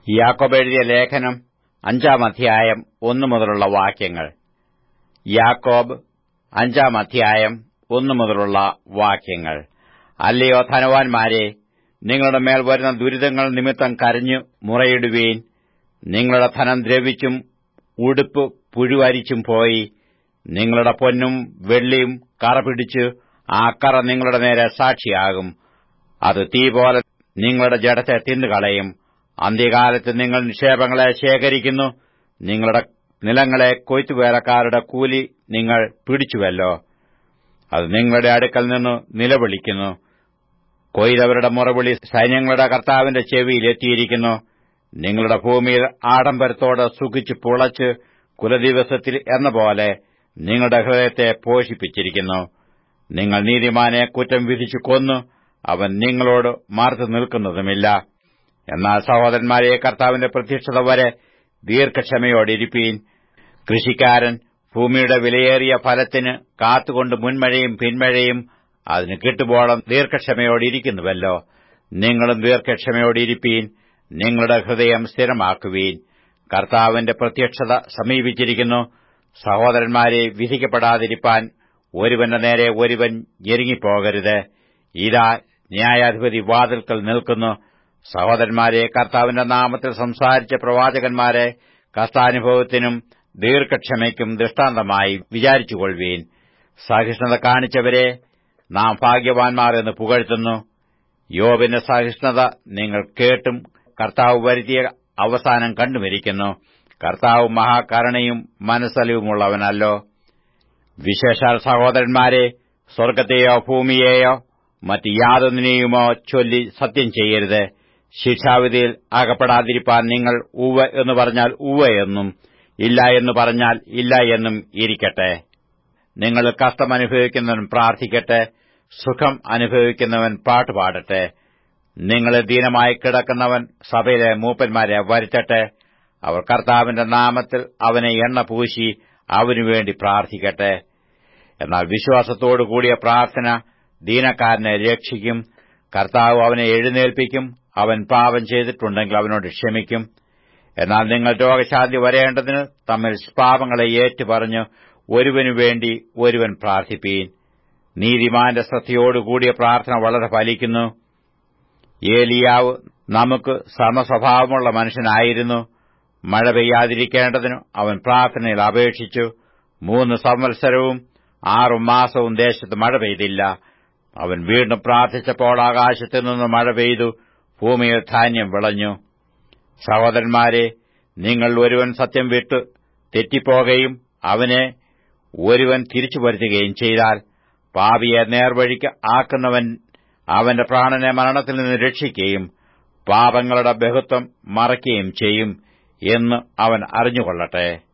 യാക്കോബ് എഴുതിയ ലേഖനം അഞ്ചാം അധ്യായം ഒന്നു മുതലുള്ള വാക്യങ്ങൾ യാക്കോബ് അഞ്ചാം അധ്യായം ഒന്നു മുതലുള്ള വാക്യങ്ങൾ അല്ലയോ ധനവാന്മാരെ നിങ്ങളുടെ മേൽ വരുന്ന ദുരിതങ്ങൾ നിമിത്തം കരഞ്ഞു മുറയിടുവീൻ നിങ്ങളുടെ ധനം ദ്രവിച്ചും ഉടുപ്പ് പുഴുവരിച്ചും പോയി നിങ്ങളുടെ പൊന്നും വെള്ളിയും കറ പിടിച്ച് ആ കറ നിങ്ങളുടെ നേരെ സാക്ഷിയാകും അത് തീ പോലെ നിങ്ങളുടെ ജഡത്തെ തിന്നുകളയും അന്ത്യകാലത്ത് നിങ്ങൾ നിക്ഷേപങ്ങളെ ശേഖരിക്കുന്നു നിങ്ങളുടെ നിലങ്ങളെ കൊയ്ത്തുവേലക്കാരുടെ കൂലി നിങ്ങൾ പിടിച്ചുവല്ലോ അത് നിങ്ങളുടെ അടുക്കൽ നിന്ന് നിലവിളിക്കുന്നു കൊയ്തവരുടെ മുറവിളി സൈന്യങ്ങളുടെ കർത്താവിന്റെ ചെവിയിൽ എത്തിയിരിക്കുന്നു നിങ്ങളുടെ ഭൂമിയിൽ ആഡംബരത്തോടെ സുഖിച്ച് പുളച്ച് കുലദിവസത്തിൽ എന്ന പോലെ നിങ്ങളുടെ ഹൃദയത്തെ പോഷിപ്പിച്ചിരിക്കുന്നു നിങ്ങൾ നീതിമാനെ കുറ്റം വിധിച്ചു കൊന്നു അവൻ നിങ്ങളോട് മാർത്തു നിൽക്കുന്നതുമില്ല എന്നാൽ സഹോദരന്മാരെ കർത്താവിന്റെ പ്രത്യക്ഷത വരെ ദീർഘക്ഷമയോടിരിപ്പീൻ കൃഷിക്കാരൻ ഭൂമിയുടെ വിലയേറിയ ഫലത്തിന് കാത്തുകൊണ്ട് മുൻമഴയും പിന്മഴയും അതിന് കിട്ടുമ്പോളം ദീർഘക്ഷമയോടിരിക്കുന്നുവല്ലോ നിങ്ങളും ദീർഘക്ഷമയോടിരിപ്പീൻ നിങ്ങളുടെ ഹൃദയം സ്ഥിരമാക്കുവീൻ കർത്താവിന്റെ പ്രത്യക്ഷത സമീപിച്ചിരിക്കുന്നു സഹോദരന്മാരെ വിധിക്കപ്പെടാതിരിപ്പാൻ ഒരുവന്റെ നേരെ ഒരുവൻ ഞെരുങ്ങിപ്പോകരുത് ഇതാ ന്യായാധിപതി വാതിൽക്കൽ നിൽക്കുന്നു സഹോദരന്മാരെ കർത്താവിന്റെ നാമത്തിൽ സംസാരിച്ച പ്രവാചകന്മാരെ കഷ്ടാനുഭവത്തിനും ദീർഘക്ഷമയ്ക്കും ദൃഷ്ടാന്തമായി വിചാരിച്ചുകൊള്ളുവീൻ സഹിഷ്ണുത കാണിച്ചവരെ നാം ഭാഗ്യവാൻമാർ എന്ന് പുകഴ്ത്തുന്നു യോബിന്റെ സഹിഷ്ണുത നിങ്ങൾ കേട്ടും കർത്താവ് വരുത്തിയ അവസാനം കണ്ടുമിരിക്കുന്നു കർത്താവ് മഹാകരുണയും മനസ്സലിവുമുള്ളവനല്ലോ വിശേഷാൽ സഹോദരന്മാരെ സ്വർഗത്തെയോ ഭൂമിയെയോ മറ്റ് യാതൊന്നിനെയുമോ ചൊല്ലി സത്യം ചെയ്യരുത് ശിക്ഷാവിധിയിൽ അകപ്പെടാതിരിപ്പാൻ നിങ്ങൾ ഉവ എന്ന് പറഞ്ഞാൽ ഉവ എന്നും ഇല്ല എന്ന് പറഞ്ഞാൽ ഇല്ല എന്നും ഇരിക്കട്ടെ നിങ്ങൾ കഷ്ടം അനുഭവിക്കുന്നവൻ പ്രാർത്ഥിക്കട്ടെ സുഖം അനുഭവിക്കുന്നവൻ പാട്ടുപാടട്ടെ നിങ്ങളെ ദീനമായി കിടക്കുന്നവൻ സഭയിലെ മൂപ്പന്മാരെ വരുത്തട്ടെ അവർ കർത്താവിന്റെ നാമത്തിൽ അവനെ എണ്ണ പൂശി അവനുവേണ്ടി പ്രാർത്ഥിക്കട്ടെ എന്നാൽ വിശ്വാസത്തോടു കൂടിയ പ്രാർത്ഥന ദീനക്കാരനെ രക്ഷിക്കും കർത്താവ് അവനെ എഴുന്നേൽപ്പിക്കും അവൻ പാപം ചെയ്തിട്ടുണ്ടെങ്കിൽ അവനോട് ക്ഷമിക്കും എന്നാൽ നിങ്ങൾ രോഗശാന്തി വരേണ്ടതിന് തമ്മിൽ പാപങ്ങളെ ഏറ്റുപറഞ്ഞ് ഒരുവനു വേണ്ടി ഒരുവൻ പ്രാർത്ഥിപ്പീൻ നീതിമാന്റെ ശ്രദ്ധയോടുകൂടിയ പ്രാർത്ഥന വളരെ ഫലിക്കുന്നു ഏലിയാവ് നമുക്ക് സമസ്വഭാവമുള്ള മനുഷ്യനായിരുന്നു മഴ പെയ്യാതിരിക്കേണ്ടതിന് അവൻ പ്രാർത്ഥനയിൽ അപേക്ഷിച്ചു മൂന്ന് സംവത്സരവും ആറു മാസവും ദേശത്ത് മഴ പെയ്തില്ല അവൻ വീണ്ടും പ്രാർത്ഥിച്ചപ്പോൾ ആകാശത്തു നിന്ന് മഴ പെയ്തു ഭൂമിയിൽ ധാന്യം വിളഞ്ഞു സഹോദരന്മാരെ നിങ്ങൾ ഒരുവൻ സത്യം വിട്ട് തെറ്റിപ്പോകുകയും അവനെ ഒരുവൻ തിരിച്ചു വരുത്തുകയും ചെയ്താൽ പാപിയെ നേർവഴിക്ക് ആക്കുന്നവൻ അവന്റെ പ്രാണനെ മരണത്തിൽ നിന്ന് രക്ഷിക്കുകയും പാപങ്ങളുടെ ബഹുത്വം മറയ്ക്കുകയും ചെയ്യും എന്ന് അവൻ അറിഞ്ഞുകൊള്ളട്ടെ